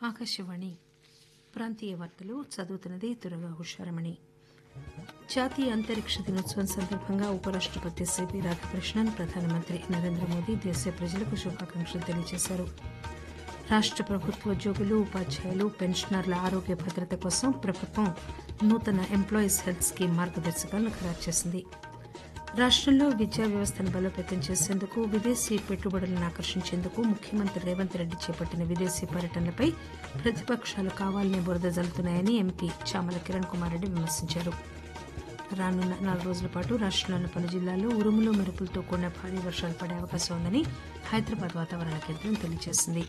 ఆకాశవాణి ప్రాంతీయ వార్తలు చదువుతున్నది దురగా హుషారమణి జాతీయ అంతరిక్ష దినోత్సవం సందర్భంగా ఉపరాష్టపతి సిపి రాధాకృష్ణన్ ప్రధానమంత్రి నరేంద్ర మోదీ దేశ ప్రజలకు శుభాకాంక్షలు తెలియజేశారు రాష్ట ప్రభుత్వోద్యోగులు ఉపాధ్యాయులు పెన్షనర్ల ఆరోగ్య భద్రత కోసం ప్రభుత్వం నూతన ఎంప్లాయీస్ హెల్త్ స్కీమ్ మార్గదర్శకాలను ఖరారు చేసింది రాష్టంలో విద్యా వ్యవస్థను బలోపేతం చేసేందుకు విదేశీ పెట్టుబడులను ఆకర్షించేందుకు ముఖ్యమంత్రి రేవంత్ రెడ్డి చేపట్టిన విదేశీ పర్యటనలపై ప్రతిపక్షాలు కావాలనే బురద జల్లుతున్నాయని ఎంపీ చామల కిరణ్ కుమార్ రెడ్డి విమర్శించారు రానున్న నాలుగు రోజుల పాటు రాష్టంలోని పలు జిల్లాల్లో ఉరుములు మెరుపులతో కూడిన భారీ వర్షాలు పడే అవకాశం ఉందని హైదరాబాద్ వాతావరణ కేంద్రం తెలియజేసింది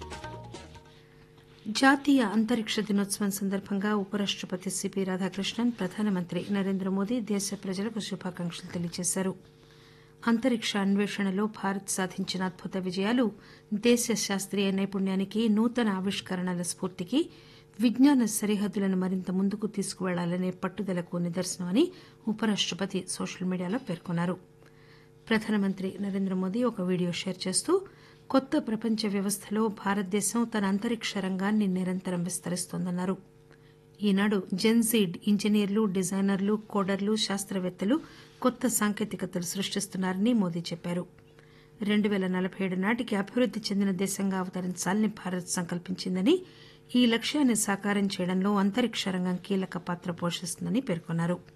జాతీయ అంతరిక్ష దినోత్సవం సందర్భంగా ఉపరాష్టపతి సిపి రాధాకృష్ణన్ ప్రధానమంత్రి నరేంద్ర మోదీ దేశ ప్రజలకు శుభాకాంక్షలు తెలియజేశారు అంతరిక్ష అన్వేషణలో భారత్ సాధించిన అద్భుత విజయాలు దేశ శాస్త్రీయ నైపుణ్యానికి నూతన ఆవిష్కరణల స్ఫూర్తికి విజ్ఞాన సరిహద్దులను మరింత ముందుకు తీసుకువెళ్లాలనే పట్టుదలకు నిదర్శనమని ఉపరాష్టపతి సోషల్ మీడియాలో పేర్కొన్నారు ప్రధానమంత్రి నరేంద్ర మోదీ ఒక వీడియో షేర్ చేస్తూ కొత్త ప్రపంచ వ్యవస్థలో భారతదేశం తన అంతరిక్ష రంగాన్ని నిరంతరం విస్తరిస్తోందన్నారు ఈనాడు జెన్సీడ్ ఇంజనీర్లు డిజైనర్లు కోడర్లు శాస్త్రవేత్తలు కొత్త సాంకేతికతలు సృష్టిస్తున్నారని మోదీ చెప్పారు రెండు పేల నలబై ఏడు నాటికి అభివృద్ది చెందిన దేశంగా అవతరించాలని భారత్ సంకల్పించిందని ఈ లక్ష్యాన్ని సాకారం చేయడంలో అంతరిక్ష రంగం కీలక పాత్ర పోషిస్తుందని పేర్కొన్నారు